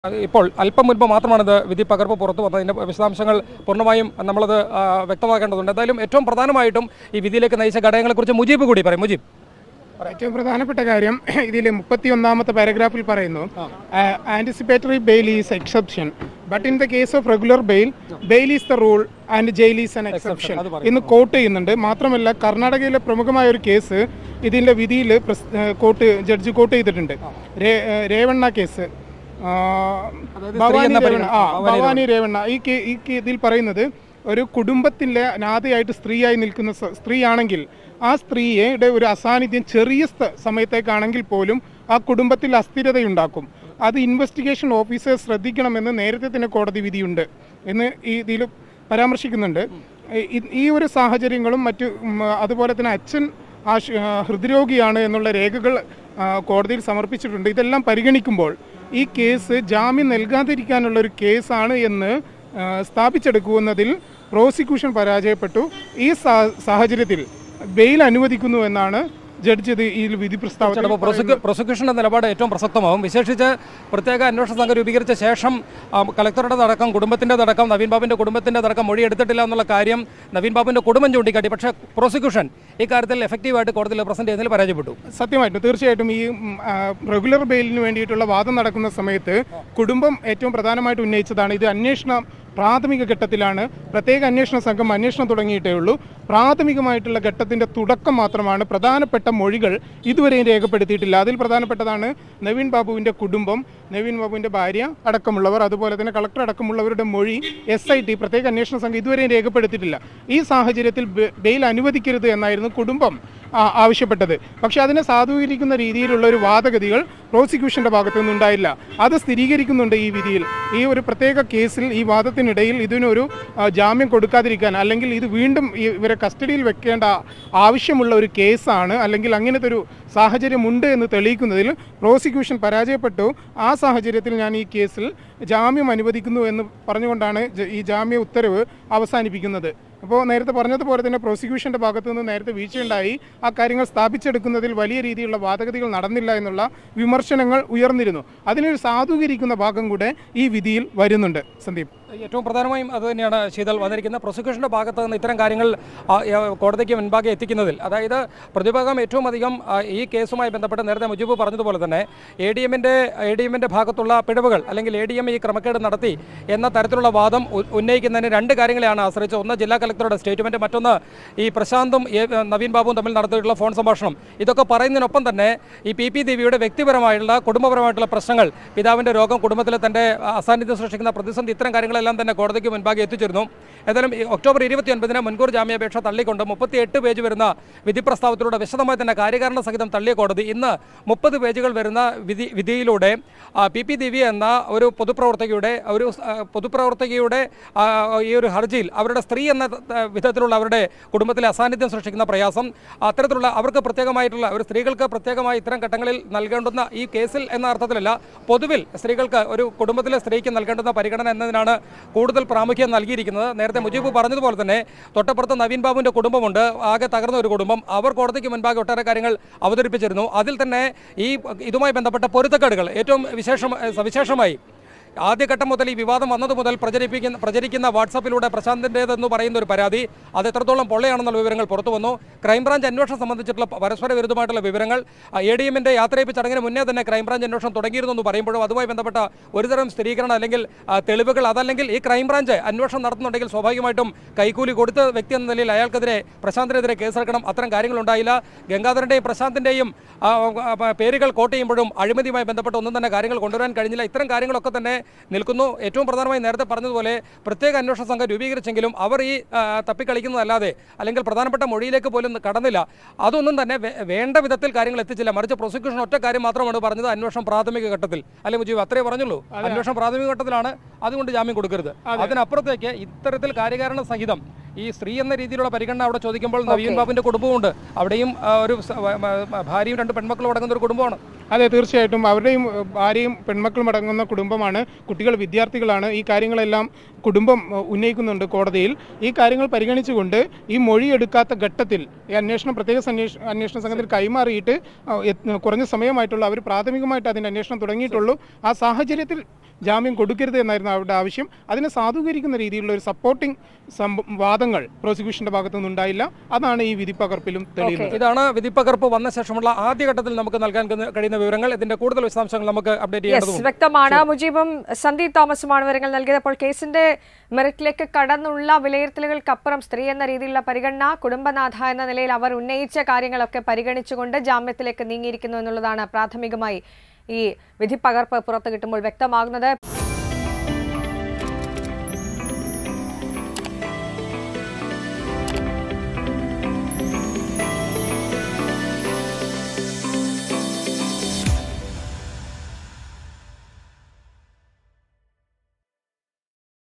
അത് ഇപ്പോൾ അല്പം മുൻപ് മാത്രമാണ് ഇത് വിധി പകർപ്പ് പുറത്തു വന്നത് ഇതിൻ്റെ വിശദാംശങ്ങൾ പൂർണ്ണമായും നമ്മളത് ആ, വ്യക്തമാക്കേണ്ടതുണ്ട് എന്തായാലും ഏറ്റവും പ്രധാനമായിട്ടും ഈ വിധിയിലേക്ക് നയിച്ച ഘടകങ്ങളെക്കുറിച്ച് മുജീബ് കൂടി പറയും മുജീബ് ഏറ്റവും പ്രധാനപ്പെട്ട കാര്യം ഇതിൽ മുപ്പത്തി ഒന്നാമത്തെ പാരഗ്രാഫിൽ പറയുന്നു anticipatory bail is exception but in the case of regular bail bail is the rule and jail is an exception അത് പറയുന്നു. എന്ന് കോട്ട് ചെയ്യുന്നുണ്ട് മാത്രമല്ല കർണാടകയിലെ പ്രമുഖമായ ഒരു കേസ് ഇതിന്റെ വിധിയിൽ കോട്ട് ജഡ്ജി കോട്ട് ചെയ്തിട്ടുണ്ട് രേ- ഏഹ് രേവണ്ണ കേസ് ആ, അതായത് സ്ത്രീ ഭവാനി എന്ന രേവണ്ണ പരിഗണന. ആ ഭവാനി ഭവാനി രേവണ്ണ ഈ കേ- ഈ കേ- ഇതിൽ പറയുന്നത് ഒരു കുടുംബത്തിലെ അനാഥയായിട്ട് സ്ത്രീയായി നിൽക്കുന്ന സ- സ്ത്രീയാണെങ്കിൽ ആ സ്ത്രീയുടെ ഒരു അസാന്നിധ്യം ചെറിയ സ്ഥ- സമയത്തേക്കാണെങ്കിൽ പോലും ആ കുടുംബത്തിൽ അസ്ഥിരതയുണ്ടാക്കും അത് ഇൻവെസ്റ്റിഗേഷൻ ഓഫീസേഴ്സ് ശ്രദ്ധിക്കണമെന്ന് നേരത്തെ തന്നെ കോടതി വിധിയുണ്ട് എന്ന് ഈ ഇതിൽ പരാമർശിക്കുന്നുണ്ട് ഈ- ഈ ഒരു സാഹചര്യങ്ങളും മറ്റു ഉം, അതുപോലെ തന്നെ അച്ഛൻ ആശ് ആ, ഹൃദ്രോഗിയാണ് എന്നുള്ള രേഖകൾ ആ, കോടതിയിൽ സമർപ്പിച്ചിട്ടുണ്ട് ഇതെല്ലാം പരിഗണിക്കുമ്പോൾ ഈ കേസ് ജാമ്യം നൽകാതിരിക്കാനുള്ള ഒരു കേസാണ് എന്ന് ആ, സ്ഥാപിച്ചെടുക്കുന്നതിൽ പ്രോസിക്യൂഷൻ പരാജയപ്പെട്ടു ഈ സാ- സാഹചര്യത്തിൽ ബെയിൽ അനുവദിക്കുന്നു എന്നാണ് ജഡ്ജി ഇത് ഈ വിധി പ്രസ്താവത്തിൽ ചിലപ്പോൾ പ്രോസിക്യൂ പ്രോസിക്യൂഷന്റെ നിലപാട് ഏറ്റവും പ്രസക്തമാവും വിശേഷിച്ച് പ്രത്യേക അന്വേഷണ സംഘം രൂപീകരിച്ച ശേഷം ആ, കളക്ടറുടെ അടക്കം കുടുംബത്തിന്റെ അടക്കം നവീൻ ബാബുവിന്റെ കുടുംബത്തിന്റെ അടക്കം മൊഴി എടുത്തിട്ടില്ല എന്നുള്ള കാര്യം നവീൻ ബാബുവിന്റെ കുടുംബം ചൂണ്ടിക്കാട്ടി പക്ഷേ പ്രോസിക്യൂഷൻ ഇക്കാര്യത്തിൽ എഫക്റ്റീവായിട്ട് കോടതിയിൽ പ്രസന്റ് ചെയ്യുന്നതിൽ പരാജയപ്പെട്ടു സത്യമായിട്ടും തീർച്ചയായിട്ടും ഈ ഉം, ആ, റെഗുലർ ബെയിലിന് വേണ്ടിയിട്ടുള്ള വാദം നടക്കുന്ന സമയത്ത് കുടുംബം ഏറ്റവും പ്രധാനമായിട്ട് ഉന്നയിച്ചതാണ് ഇത് അന്വേഷണ പ്രാഥമിക ഘട്ടത്തിലാണ് പ്രത്യേക അന്വേഷണ സംഘം അന്വേഷണം തുടങ്ങിയിട്ടേ ഉള്ളൂ പ്രാഥമികമായിട്ടുള്ള ഘട്ടത്തിന്റെ തുടക്കം മാത്രമാണ് പ്രധാനപ്പെട്ട മൊഴികൾ ഇതുവരെയും രേഖപ്പെടുത്തിയിട്ടില്ല അതിൽ പ്രധാനപ്പെട്ടതാണ് നവീൻ ബാബുവിന്റെ കുടുംബം നവീൻ ബാബുവിന്റെ ഭാര്യ അടക്കമുള്ളവർ അതുപോലെ തന്നെ കളക്ടർ അടക്കമുള്ളവരുടെ മൊഴി എസ് ഐ ടി പ്രത്യേക അന്വേഷണ സംഘം ഇതുവരെയും രേഖപ്പെടുത്തിയിട്ടില്ല ഈ സാഹചര്യത്തിൽ ബെ- ബെയിൽ അനുവദിക്കരുത് എന്നായിരുന്നു കുടുംബം ആ, ആവശ്യപ്പെട്ടത് പക്ഷേ അതിനെ സാധൂകരിക്കുന്ന രീതിയിലുള്ള ഒരു വാദഗതികൾ പ്രോസിക്യൂഷന്റെ ഭാഗത്തു നിന്നുണ്ടായില്ല അത് സ്ഥിരീകരിക്കുന്നുണ്ട് ഈ വിധിയിൽ ഈ ഒരു പ്രത്യേക കേസിൽ ഈ വാദത്തിനിടയിൽ ഇതിനൊരു ആ, ജാമ്യം കൊടുക്കാതിരിക്കാൻ അല്ലെങ്കിൽ ഇത് വീണ്ടും ഈ- ഇവരെ കസ്റ്റഡിയിൽ വെക്കേണ്ട ആവശ്യമുള്ള ഒരു കേസാണ് അല്ലെങ്കിൽ അങ്ങനത്തെ ഒരു സാഹചര്യമുണ്ട് എന്ന് തെളിയിക്കുന്നതിൽ പ്രോസിക്യൂഷൻ പരാജയപ്പെട്ടു ആ സാഹചര്യത്തിൽ ഞാൻ ഈ കേസിൽ ജാമ്യം അനുവദിക്കുന്നു എന്ന് പറഞ്ഞുകൊണ്ടാണ് ജ- ഈ ജാമ്യ ഉത്തരവ് അവസാനിപ്പിക്കുന്നത് അപ്പോൾ നേരത്തെ പറഞ്ഞതുപോലെ തന്നെ പ്രോസിക്യൂഷന്റെ ഭാഗത്തു നിന്ന് നേരത്തെ വീഴ്ചയുണ്ടായി ആ കാര്യങ്ങൾ സ്ഥാപിച്ചെടുക്കുന്നതിൽ വലിയ രീതിയിലുള്ള വാദഗതികൾ നടന്നില്ല എന്നുള്ള വിമർശനങ്ങൾ ഉയർന്നിരുന്നു അതിനൊരു സാധൂകരിക്കുന്ന ഭാഗം കൂടെ ഈ വിധിയിൽ വരുന്നുണ്ട് സന്ദീപ് ഏറ്റവും പ്രധാനമായും അത് തന്നെയാണ് ശീതൽ വന്നിരിക്കുന്നത് പ്രോസിക്യൂഷന്റെ ഭാഗത്ത് നിന്ന് ഇത്തരം കാര്യങ്ങൾ ആ, ആ, കോടതിക്ക് മുൻപാകെ എത്തിക്കുന്നതിൽ അതായത് പ്രതിഭാഗം ഏറ്റവും അധികം ആ, ഈ കേസുമായി ബന്ധപ്പെട്ട് നേരത്തെ മുജീബ് പറഞ്ഞതുപോലെ തന്നെ എ ഡി എമ്മിൻ്റെ എ ഡി എമ്മിൻ്റെ ഭാഗത്തുള്ള പിഴവുകൾ അല്ലെങ്കിൽ എ ഡി എം ഈ ക്രമക്കേട് നടത്തി എന്ന തരത്തിലുള്ള വാദം ഉ- ഉന്നയിക്കുന്നതിന് രണ്ട് കാര്യങ്ങളെയാണ് ആശ്രയിച്ചത് ഒന്ന് ജില്ലാ കളക്ടറുടെ സ്റ്റേറ്റ്മെന്റ് മറ്റൊന്ന് ഈ പ്രശാന്തും എ- നവീൻ ബാബുവും തമ്മിൽ നടത്തിയിട്ടുള്ള ഫോൺ സംഭാഷണം ഇതൊക്കെ പറയുന്നതിനൊപ്പം തന്നെ ഈ പി പി ദേവിയുടെ വ്യക്തിപരമായിട്ടുള്ള കുടുംബപരമായിട്ടുള്ള പ്രശ്നങ്ങൾ പിതാവിൻ്റെ രോഗം കുടുംബത്തിലെ തൻ്റെ അസാന്നിധ്യം സൃഷ്ടിക്കുന്ന പ്രതിസന്ധി ഇത്തരം കാര്യങ്ങളെല്ലാം തന്നെ കോടതിക്ക് മുൻപാകെ എത്തിച്ചിരുന്നു ഏതായാലും ഈ ഒക്ടോബർ ഇരുപത്തി ഒൻപതിന് മുൻകൂർ ജാമ്യാപേക്ഷ തള്ളിക്കൊണ്ട് മുപ്പത്തി എട്ട് പേജ് വരുന്ന വിധി പ്രസ്താവത്തിലൂടെ വിശദമായി തന്നെ കാര്യകാരണ സഹിതം തള്ളിയ കോടതി ഇന്ന് മുപ്പത് പേജുകൾ വരുന്ന വിധി വിധിയിലൂടെ ആ, പി പി ദിവ്യ എന്ന ഒരു പൊതുപ്രവർത്തകയുടെ ഒരു ആ, പൊതുപ്രവർത്തകയുടെ ആ, ഈ ഒരു ഹർജിയിൽ അവരുടെ സ്ത്രീ എന്ന ത- വിധത്തിലുള്ള അവരുടെ കുടുംബത്തിലെ അസാന്നിധ്യം സൃഷ്ടിക്കുന്ന പ്രയാസം അത്തരത്തിലുള്ള അവർക്ക് പ്രത്യേകമായിട്ടുള്ള ഒരു സ്ത്രീകൾക്ക് പ്രത്യേകമായി ഇത്തരം ഘട്ടങ്ങളിൽ നൽകേണ്ടുന്ന ഈ കേസിൽ എന്ന അർത്ഥത്തിലല്ല പൊതുവിൽ സ്ത്രീകൾക്ക് ഒരു കുടുംബത്തിലെ സ്ത്രീക്ക് നൽകേണ്ടുന്ന പരിഗണന എന്നതിനാണ് കൂടുതൽ പ്രാമുഖ്യം നൽകിയിരിക്കുന്നത് നേരത്തെ മുജീബ് പറഞ്ഞതുപോലെ തന്നെ തൊട്ടപ്പുറത്ത് നവീൻ ബാബുവിന്റെ കുടുംബമുണ്ട് ആകെ തകർന്ന ഒരു കുടുംബം അവർ കോടതിക്ക് മുൻപാകെ ഒട്ടേറെ കാര്യങ്ങൾ അവതരിപ്പിച്ചിരുന്നു അതിൽ തന്നെ ഈ ഇതുമായി ബന്ധപ്പെട്ട പൊരുത്തക്കേടുകൾ ഏറ്റവും വിശേഷം സവിശേഷമായി ആദ്യഘട്ടം മുതൽ ഈ വിവാദം വന്നത് മുതൽ പ്രചരിപ്പിക്കുന്ന പ്രചരിക്കുന്ന വാട്സാപ്പിലൂടെ പ്രശാന്തിൻ്റേതെന്ന് പറയുന്ന ഒരു പരാതി അത് എത്രത്തോളം പൊള്ളയാണെന്നുള്ള വിവരങ്ങൾ പുറത്തു വന്നു ക്രൈംബ്രാഞ്ച് അന്വേഷണം സംബന്ധിച്ചിട്ടുള്ള പരസ്പര വിരുദ്ധമായിട്ടുള്ള വിവരങ്ങൾ എ ഡി എമ്മിൻ്റെ യാത്രയപ്പ് ചടങ്ങിന് മുന്നേ തന്നെ ക്രൈംബ്രാഞ്ച് അന്വേഷണം തുടങ്ങിയിരുന്നു എന്ന് പറയുമ്പോഴും അതുമായി ബന്ധപ്പെട്ട ഒരുതരം സ്ഥിരീകരണം അല്ലെങ്കിൽ ആ, തെളിവുകൾ അതല്ലെങ്കിൽ ഈ ക്രൈംബ്രാഞ്ച് അന്വേഷണം നടത്തുന്നുണ്ടെങ്കിൽ സ്വാഭാവികമായിട്ടും കൈക്കൂലി കൊടുത്ത വ്യക്തി എന്ന നിലയിൽ അയാൾക്കെതിരെ പ്രശാന്തിനെതിരെ കേസെടുക്കണം അത്തരം കാര്യങ്ങളുണ്ടായില്ല ഗംഗാധരൻ്റെയും പ്രശാന്തിൻ്റെയും ആ, ആ, പേരുകൾ കോട്ട് ചെയ്യുമ്പോഴും അഴിമതിയുമായി ബന്ധപ്പെട്ട ഒന്നും തന്നെ കാര്യങ്ങൾ കൊണ്ടുവരാൻ കഴിഞ്ഞില്ല ഇത്തരം കാര്യങ്ങളൊക്കെ തന്നെ നിൽക്കുന്നു ഏറ്റവും പ്രധാനമായി നേരത്തെ പറഞ്ഞതുപോലെ പ്രത്യേക അന്വേഷണ സംഘം രൂപീകരിച്ചെങ്കിലും അവർ ഈ ആ, തപ്പിക്കളിക്കുന്നതല്ലാതെ അല്ലെങ്കിൽ പ്രധാനപ്പെട്ട മൊഴിയിലേക്ക് പോലും കടന്നില്ല അതൊന്നും തന്നെ വേ- വേണ്ട വിധത്തിൽ കാര്യങ്ങൾ എത്തിച്ചില്ല മറിച്ച് പ്രോസിക്യൂഷൻ ഒറ്റ കാര്യം മാത്രമാണ് പറഞ്ഞത് അന്വേഷണം പ്രാഥമിക ഘട്ടത്തിൽ അല്ലെ മുജീബ് അത്രേ പറഞ്ഞുള്ളൂ അന്വേഷണം പ്രാഥമിക ഘട്ടത്തിലാണ് അതുകൊണ്ട് ജാമ്യം കൊടുക്കരുത് അതിനപ്പുറത്തേക്ക് ഇത്തരത്തിൽ കാര്യകാരണ സഹിതം ഈ സ്ത്രീ എന്ന രീതിയിലുള്ള പരിഗണന അവിടെ ചോദിക്കുമ്പോൾ നവീൻ ബാബുവിന്റെ കുടുംബമുണ്ട് അവിടെയും ആ, ഒരു സ- വ- മ- ഭാര്യയും രണ്ട് പെൺമക്കളും അടങ്ങുന്ന ഒരു കുടുംബമാണ് അതെ തീർച്ചയായിട്ടും അവരുടെയും ഏഹ്, ഭാര്യയും പെൺമക്കളും അടങ്ങുന്ന കുടുംബമാണ് കുട്ടികൾ വിദ്യാർത്ഥികളാണ് ഈ കാര്യങ്ങളെല്ലാം കുടുംബം ഏഹ്, ഉന്നയിക്കുന്നുണ്ട് കോടതിയിൽ ഈ കാര്യങ്ങൾ പരിഗണിച്ചുകൊണ്ട് ഈ മൊഴി എടുക്കാത്ത ഘട്ടത്തിൽ ഈ അന്വേഷണം പ്രത്യേക അന്വേഷ അന്വേഷണ സംഘത്തിൽ കൈമാറിയിട്ട് ആ, എത്ത് കുറഞ്ഞ സമയമായിട്ടുള്ള അവർ പ്രാഥമികമായിട്ട് അതിൻ്റെ അന്വേഷണം തുടങ്ങിയിട്ടുള്ളൂ ആ സാഹചര്യത്തിൽ ജാമ്യം കൊടുക്കരുത് എന്നായിരുന്നു അവരുടെ ആവശ്യം അതിനെ സാധൂകരിക്കുന്ന രീതിയിലുള്ള ഒരു സപ്പോർട്ടിംഗ് വാദങ്ങൾ പ്രോസിക്യൂഷന്റെ ഭാഗത്തു നിന്നുണ്ടായില്ല അതാണ് ഈ വിധിപ്പകർപ്പിലും തെളിയുന്നത് ഇതാണ് വിധിപ്പകർപ്പ് വന്ന ശേഷമുള്ള ആദ്യഘട്ടത്തിൽ നമുക്ക് നൽകാൻ കഴിയുന്ന വിവരങ്ങൾ ഇതിന്റെ കൂടുതൽ വിശദാംശങ്ങൾ നമുക്ക് അപ്ഡേറ്റ് യെസ് ചെയ്യേണ്ടതുണ്ട് വ്യക്തമാണ് മുജീബും സന്ദീപ് തോമസുമാണ് വിവരങ്ങൾ നൽകിയത് അപ്പോൾ കേസിന്റെ മെറിറ്റിലേക്ക് കടന്നുള്ള വിലയിരുത്തലുകൾക്കപ്പുറം സ്ത്രീ എന്ന രീതിയിലുള്ള പരിഗണന കുടുംബനാഥ എന്ന നിലയിൽ അവർ ഉന്നയിച്ച കാര്യങ്ങളൊക്കെ പരിഗണിച്ചുകൊണ്ട് ജാമ്യത്തിലേക്ക് നീങ്ങിയിരിക്കുന്നു എന്നുള്ളതാണ് പ്രാഥമികമായി ഈ വിധിപ്പകർപ്പ് പുറത്തു കിട്ടുമ്പോൾ വ്യക്തമാകുന്നത്